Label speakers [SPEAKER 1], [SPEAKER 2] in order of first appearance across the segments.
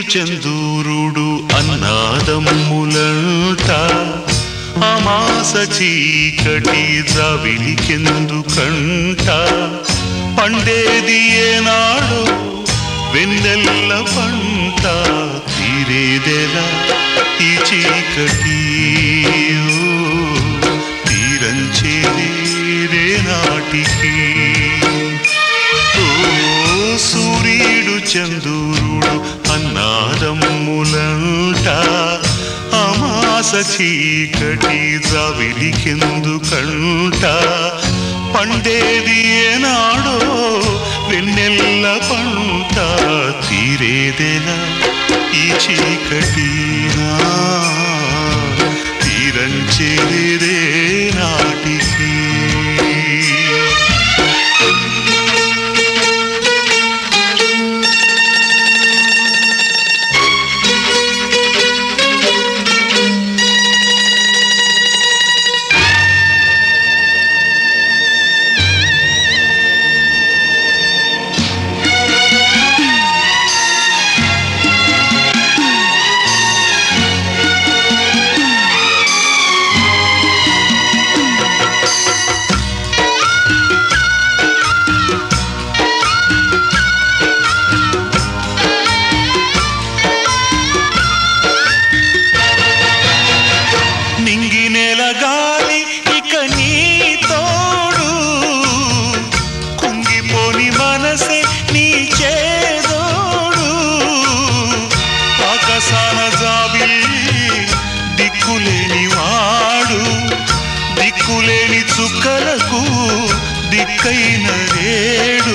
[SPEAKER 1] చందూరుడు అన్నాదమ్ములంట అమాస చీకటి జావిలికెందుకంట పండేది ఏనాడు వెన్నెల్ల పంట తీరేదెలా ఈ చీకటి ఓ, తీరంచేదే నాటికి ఓ సూర్యుడు చందూరుడు అన్నాదమ్ములంట అమాస చీకటి జావిలికెందుకంట పండేది ఏనాడో వెన్నెల్ల పంట తీరేదెలా ఈ చీకటి నా తీరంచేదే నాటికి నింగి నెల గాలి ఇక నీ తోడు కుంగిపోని మనసే నీ చేదోడు ఆకాశాన జాబి దిక్కులేని వాడు దిక్కులేని చుక్కలకు దిక్కైన రేడు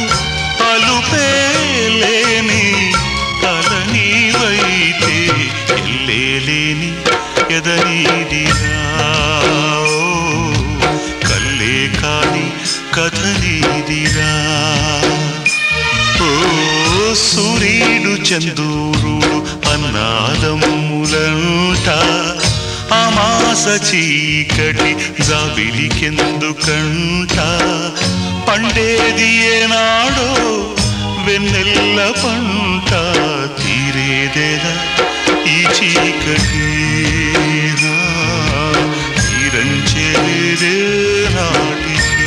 [SPEAKER 1] అలుపేలేని తల నీవైతే ఎల్లేలేని ఎదనీదిరా కల్లే కాని కథ నీదిరా ఓ సూర్యుడు చందూరుడు అన్నాదమ్ములంట అమాస చీకటి జాబిలికెందుకంట పండేది ఏనాడో వెన్నెల్ల పంట తీరేదెలా ఈ చీకటి నా తీరంచేదే నాటికి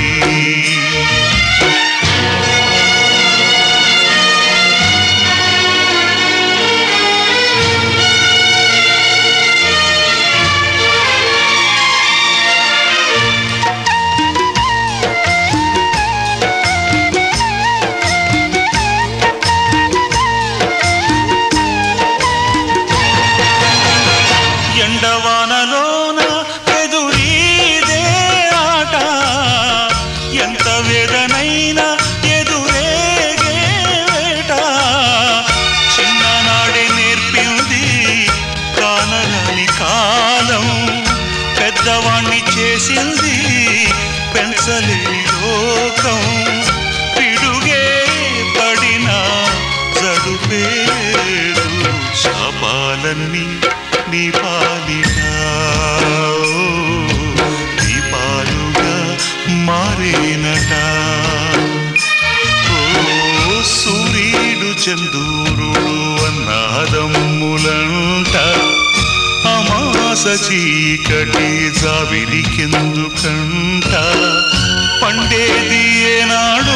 [SPEAKER 1] ఎండవానలోన ఎదురీదే ఆట ఎంత వేదనైనా ఎదురేగే వేట చిన్ననాడే నేర్పింది కానరాని కాలం పెద్దవాణ్ణి చేసింది పెంచలేని లోకం పిడుగే పడినా జడుపేడు శాపాలన్నీ నీ పాలిట దీపాలుగా మారేనట ఓ సూర్యుడు చందూరుడు అన్నాదమ్ములంట అమాస చీకటి జావిలికెందుకంట పండేది ఏనాడో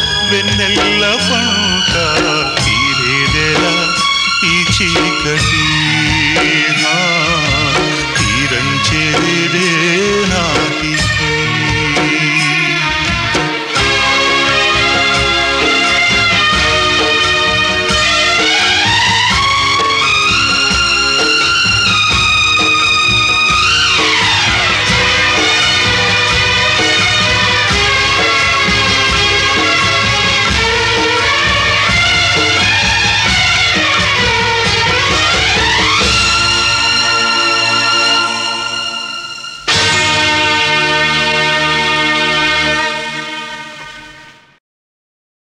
[SPEAKER 1] వెన్నెల్ల పంట తీరేదెలా ఈ చీకటి